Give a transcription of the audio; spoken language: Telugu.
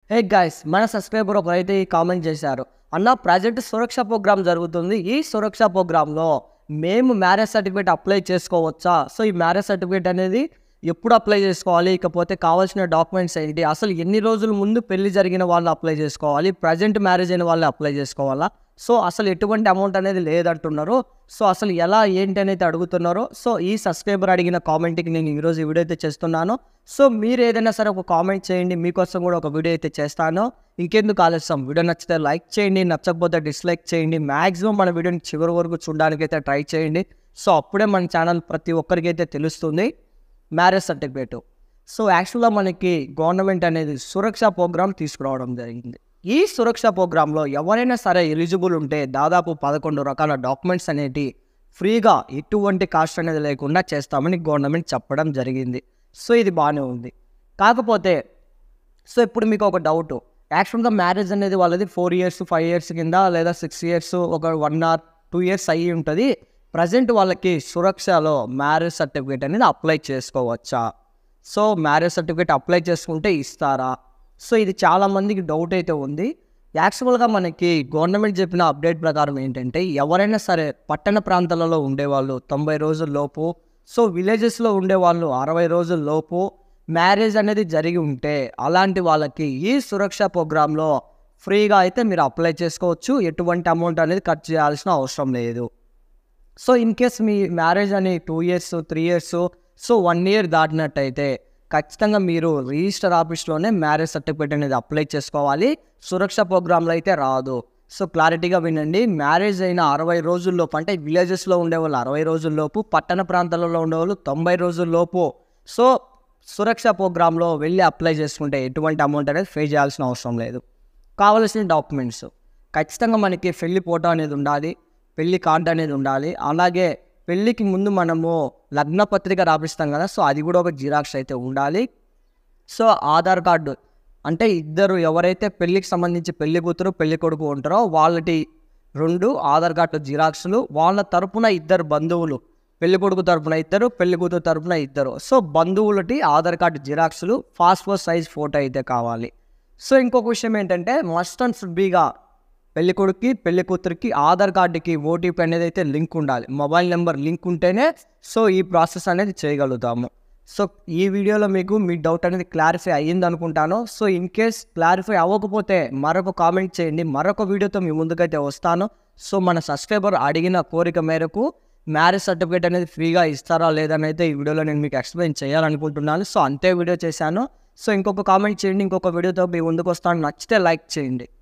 హే గైస్ మన సబ్స్క్రైబర్ ఒకరైతే ఈ కామెంట్ చేశారు అన్న ప్రజెంట్ సురక్ష ప్రోగ్రామ్ జరుగుతుంది ఈ సురక్ష ప్రోగ్రాంలో మేము మ్యారేజ్ సర్టిఫికేట్ అప్లై చేసుకోవచ్చా సో ఈ మ్యారేజ్ సర్టిఫికేట్ అనేది ఎప్పుడు అప్లై చేసుకోవాలి ఇకపోతే కావాల్సిన డాక్యుమెంట్స్ ఏంటి అసలు ఎన్ని రోజుల ముందు పెళ్లి జరిగిన వాళ్ళు అప్లై చేసుకోవాలి ప్రజెంట్ మ్యారేజ్ అయిన వాళ్ళు అప్లై చేసుకోవాలా సో అసలు ఎటువంటి అమౌంట్ అనేది లేదంటున్నారు సో అసలు ఎలా ఏంటి అనేది అడుగుతున్నారో సో ఈ సబ్స్క్రైబర్ అడిగిన కామెంట్కి నేను ఈరోజు ఈ వీడియో అయితే చేస్తున్నాను సో మీరు ఏదైనా సరే ఒక కామెంట్ చేయండి మీకోసం కూడా ఒక వీడియో అయితే చేస్తాను ఇంకెందుకు ఆలస్యం వీడియో నచ్చితే లైక్ చేయండి నచ్చకపోతే డిస్లైక్ చేయండి మ్యాక్సిమం మన వీడియోని చివరి వరకు చూడడానికి అయితే ట్రై చేయండి సో అప్పుడే మన ఛానల్ ప్రతి ఒక్కరికి అయితే తెలుస్తుంది మ్యారేజ్ సర్టిఫికేట్ సో యాక్చువల్గా మనకి గవర్నమెంట్ అనేది సురక్ష ప్రోగ్రామ్ తీసుకురావడం జరిగింది ఈ సురక్ష ప్రోగ్రాంలో ఎవరైనా సరే ఎలిజిబుల్ ఉంటే దాదాపు పదకొండు రకాల డాక్యుమెంట్స్ అనేటి ఫ్రీగా ఎటువంటి కాస్ట్ అనేది లేకుండా చేస్తామని గవర్నమెంట్ చెప్పడం జరిగింది సో ఇది బాగానే ఉంది కాకపోతే సో ఇప్పుడు మీకు ఒక డౌట్ యాక్చువల్గా మ్యారేజ్ అనేది వాళ్ళది ఫోర్ ఇయర్స్ ఫైవ్ ఇయర్స్ కింద లేదా సిక్స్ ఇయర్స్ ఒక వన్ ఆర్ టూ ఇయర్స్ అయ్యి ఉంటుంది ప్రజెంట్ వాళ్ళకి సురక్షలో మ్యారేజ్ సర్టిఫికేట్ అనేది అప్లై చేసుకోవచ్చా సో మ్యారేజ్ సర్టిఫికేట్ అప్లై చేసుకుంటే ఇస్తారా సో ఇది చాలామందికి డౌట్ అయితే ఉంది యాక్చువల్గా మనకి గవర్నమెంట్ చెప్పిన అప్డేట్ ప్రకారం ఏంటంటే ఎవరైనా సరే పట్టణ ప్రాంతాలలో ఉండేవాళ్ళు తొంభై రోజుల లోపు సో విలేజెస్లో ఉండేవాళ్ళు అరవై రోజుల లోపు మ్యారేజ్ అనేది జరిగి ఉంటే అలాంటి వాళ్ళకి ఈ సురక్ష ప్రోగ్రాంలో ఫ్రీగా అయితే మీరు అప్లై చేసుకోవచ్చు ఎటువంటి అమౌంట్ అనేది ఖర్చు చేయాల్సిన అవసరం లేదు సో ఇన్ కేస్ మీ మ్యారేజ్ అని two years three years so one year దాటినట్టయితే ఖచ్చితంగా మీరు రిజిస్టర్ ఆఫీస్లోనే మ్యారేజ్ సర్టిఫికేట్ అనేది అప్లై చేసుకోవాలి సురక్ష ప్రోగ్రాంలో అయితే రాదు సో క్లారిటీగా వినండి మ్యారేజ్ అయిన అరవై రోజుల్లోపు అంటే విలేజెస్లో ఉండేవాళ్ళు అరవై రోజుల్లోపు పట్టణ ప్రాంతాలలో ఉండేవాళ్ళు తొంభై రోజుల్లోపు సో సురక్ష ప్రోగ్రాంలో వెళ్ళి అప్లై చేసుకుంటే ఎటువంటి అమౌంట్ అనేది పే చేయాల్సిన అవసరం లేదు కావలసిన డాక్యుమెంట్స్ ఖచ్చితంగా మనకి పెళ్లి ఫోటో అనేది ఉండాలి పెళ్లి కార్డు అనేది ఉండాలి అలాగే పెళ్ళికి ముందు మనము లగ్న పత్రిక రాపిస్తాం కదా సో అది కూడా ఒక జిరాక్స్ అయితే ఉండాలి సో ఆధార్ కార్డు అంటే ఇద్దరు ఎవరైతే పెళ్ళికి సంబంధించి పెళ్లి కూతురు పెళ్లి కొడుకు ఉంటారో వాళ్ళటి రెండు ఆధార్ కార్డు జిరాక్స్లు వాళ్ళ తరపున ఇద్దరు బంధువులు పెళ్లి కొడుకు తరపున ఇద్దరు పెళ్లి కూతురు తరపున ఇద్దరు సో బంధువులటి ఆధార్ కార్డు జిరాక్స్లు పాస్పోర్ట్ సైజ్ ఫోటో అయితే కావాలి సో ఇంకొక విషయం ఏంటంటే మస్ట్ అండ్ షుడ్ బీగా పెళ్లి కొడుక్కి పెళ్లి కూతురికి ఆధార్ కార్డుకి ఓటీపీ అనేది అయితే లింక్ ఉండాలి మొబైల్ నెంబర్ లింక్ ఉంటేనే సో ఈ ప్రాసెస్ అనేది చేయగలుగుతాము సో ఈ వీడియోలో మీకు మీ డౌట్ అనేది క్లారిఫై అయ్యింది అనుకుంటాను సో ఇన్ కేస్ క్లారిఫై అవ్వకపోతే మరొక కామెంట్ చేయండి మరొక వీడియోతో మీ ముందుకైతే వస్తాను సో మన సబ్స్క్రైబర్ అడిగిన కోరిక మేరకు మ్యారేజ్ సర్టిఫికేట్ అనేది ఫ్రీగా ఇస్తారా లేదని అయితే ఈ వీడియోలో నేను మీకు ఎక్స్ప్లెయిన్ చేయాలనుకుంటున్నాను సో అంతే వీడియో చేశాను సో ఇంకొక కామెంట్ చేయండి ఇంకొక వీడియోతో మీ ముందుకు వస్తాను నచ్చితే లైక్ చేయండి